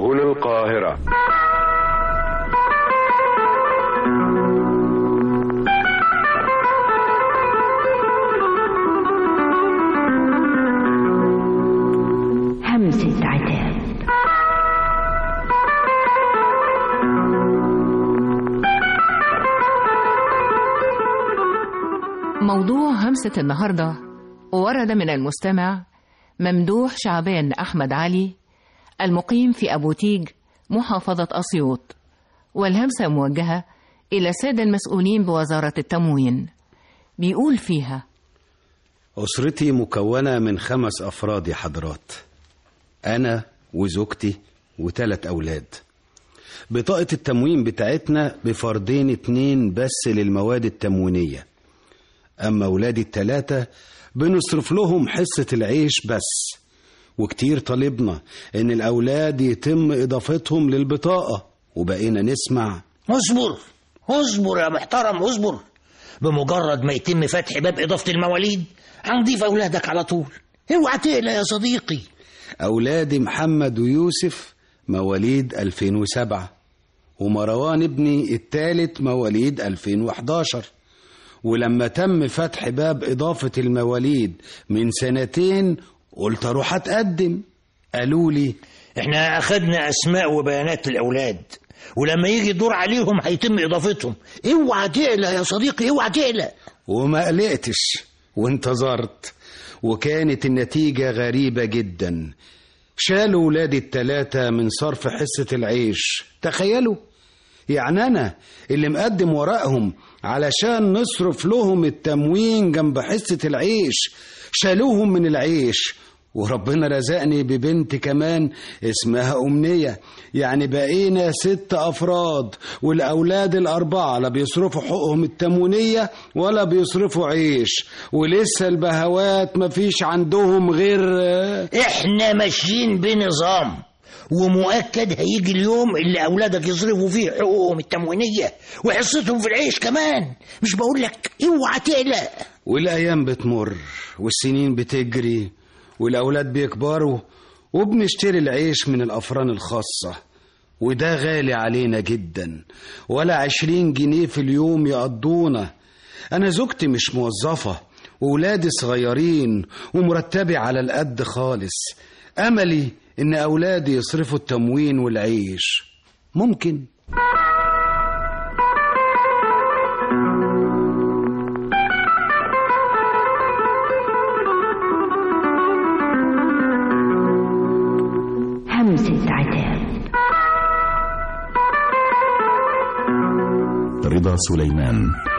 هنا القاهرة همسة عتاب موضوع همسة النهاردة ورد من المستمع ممدوح شعبان أحمد علي المقيم في أبو تيج محافظة أسيوط والهمسة موجهة إلى السادة المسؤولين بوزارة التموين بيقول فيها أسرتي مكونة من خمس أفراد يا حضرات أنا وزوجتي وثلاث أولاد بطاقة التموين بتاعتنا بفردين اتنين بس للمواد التموينية أما أولادي التلاتة بنصرف لهم حصة العيش بس وكتير طالبنا إن الأولاد يتم إضافتهم للبطاقة وبقينا نسمع اصبر اصبر يا محترم اصبر بمجرد ما يتم فتح باب إضافة المواليد هنضيف أولادك على طول اوعى تقلق يا صديقي أولادي محمد ويوسف مواليد 2007 ومروان ابني التالت مواليد 2011 ولما تم فتح باب إضافة المواليد من سنتين قلت أروح أتقدم قالوا لي احنا أخدنا أسماء وبيانات الأولاد ولما يجي الدور عليهم هيتم إضافتهم اوعى تقلق يا صديقي اوعى تقلق وما قلقتش وانتظرت وكانت النتيجة غريبة جدا شالوا ولادي التلاتة من صرف حصة العيش تخيلوا يعني أنا اللي مقدم ورقهم علشان نصرف لهم التموين جنب حصة العيش شالوهم من العيش وربنا رزقني ببنت كمان اسمها أمنية يعني بقينا ست أفراد والأولاد الأربعة لا بيصرفوا حقوقهم التموينية ولا بيصرفوا عيش ولسه البهوات مفيش عندهم غير احنا ماشيين بنظام ومؤكد هيجي اليوم اللي اولادك يصرفوا فيه حقوقهم التموينيه وحصتهم في العيش كمان مش بقول لك اوعى تقلق والأيام بتمر والسنين بتجري والأولاد بيكبروا وبنشتري العيش من الأفران الخاصة وده غالي علينا جدا ولا عشرين جنيه في اليوم يقضونا أنا زوجتي مش موظفة وولادي صغيرين ومرتبي على القد خالص أملي إن أولادي يصرفوا التموين والعيش ممكن همسة عتاب رضا سليمان